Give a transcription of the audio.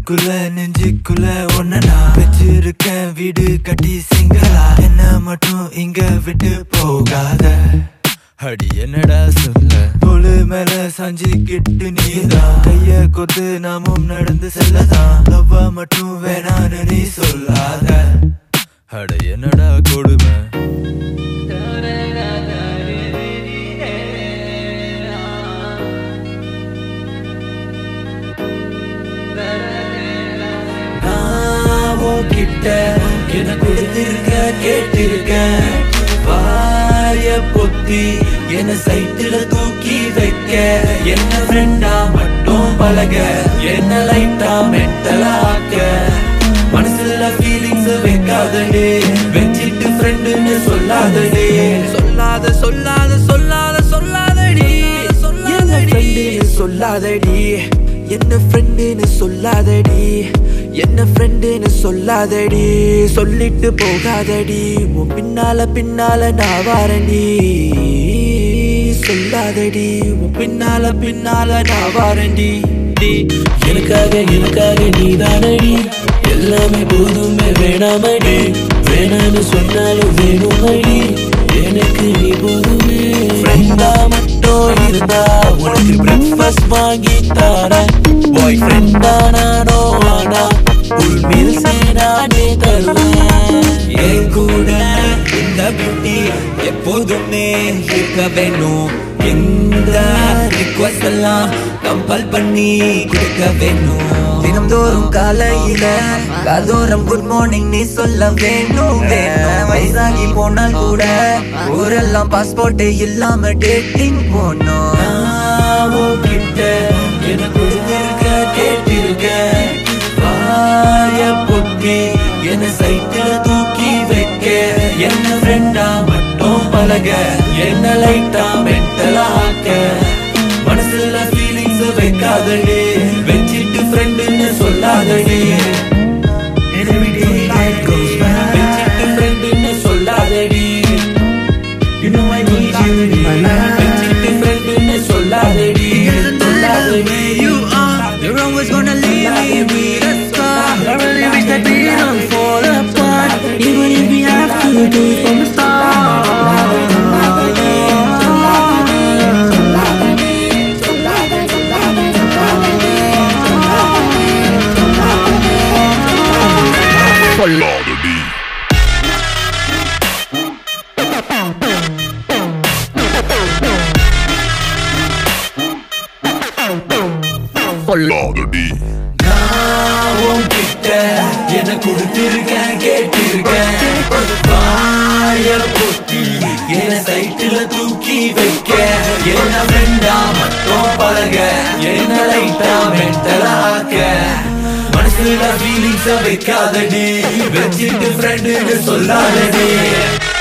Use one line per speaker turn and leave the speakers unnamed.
உள்ளுக்குள்ள நெஞ்சுக்குள்ள ஒன்ன நான் வச்சிருக்கேன் வீடு கட்டி சிங்களா என்ன மட்டும் இங்க விட்டு போகாத அடி என்னடா சொல்ல தொழு மேல சாஞ்சிக்கிட்டு நீதான் கைய கொத்து நாமும் நடந்து செல்லதான் லவ்வா மட்டும் வேணான்னு நீ சொல்லாத அட என்னடா கொடுமை நான் உன்கிட்ட என்ன கொடுத்திருக்க கேட்டிருக்க வாய பொத்தி என்ன சைட்டுல தூக்கி வைக்க என்ன ஃப்ரெண்டா மட்டும் பழக என்ன லைட்டா மென்டலா ஆக்க மனசுல ஃபீலிங்ஸ் வைக்காதடே வச்சிட்டு ஃப்ரெண்டுன்னு சொல்லாதடே சொல்லாத சொல்லாத சொல்லாத சொல்லாதடி என்ன ஃப்ரெண்டுன்னு சொல்லாதடி என்ன ஃப்ரெண்டுன்னு சொல்லாதடி என்ன ஃப்ரெண்டுன்னு சொல்லாதடி சொல்லிட்டு போகாதடி உன் பின்னால பின்னால நான் வாரண்டி சொல்லாதடி உன் பின்னால பின்னால நான் வாரண்டி
எனக்காக எனக்காக நீதானடி எல்லாமே போதுமே வேணாமடி வேணான்னு சொன்னாலும் வேணுமடி எனக்கு நீ போதுமே ஃப்ரெண்டா மட்டும் இருந்தா உனக்கு பிரேக்ஃபாஸ்ட் வாங்கி தரேன் பாய் ஃப்ரெண்டா நானோ ஆனா உள் மீல்ஸ் நானே தருவேன்
என் கூட இந்த பியூட்டி எப்போதுமே இருக்க வேணும் இந்த ரிக்வஸ்ட் எல்லாம் கம்பல் பண்ணி கொடுக்க வேணும் தினம்தோறும் காலையில காதோரம் குட் மார்னிங் நீ சொல்ல வேணும் வேணும் வயசாகி போனால் கூட ஊரெல்லாம் பாஸ்போர்ட் இல்லாம டேட்டிங் போனோம் கிட்ட என்ன கொடுத்திருக்க கேட்டிருக்க வாய பொத்தி என்ன சைக்கிள தூக்கி வைக்க என்ன ஃப்ரெண்டா மட்டும் பழக என்ன லைட்டா மென்டலா ஆக்க மனசுல ஃபீலிங்ஸ் வைக்காதடே வச்சிட்டு ஃப்ரெண்டுன்னு சொல்லாதடே வச்சிட்டு ஃப்ரெண்டுன்னு சொல்லாதடி You know I need you in my life. வச்சிட்டு ஃப்ரெண்டுன்னு சொல்லாதடி சொல்லாதடி you are You're always gonna leave me with a scar I really wish that we don't fall apart Even if we have to do it from the start நான் உன்கிட்ட என்ன கொடுத்திருக்கேன் கேட்டிருக்கேன் வாய பொத்தி என்ன சைட்டுல தூக்கி வைக்க என்ன ஃப்ரெண்டா மட்டும் பழக என்ன லைட்டா மென்டலா ஆக்க மனசுல ஃபீலிங்ஸ வைக்காதடி வச்சிட்டு ஃப்ரெண்டுன்னு சொல்லாதடி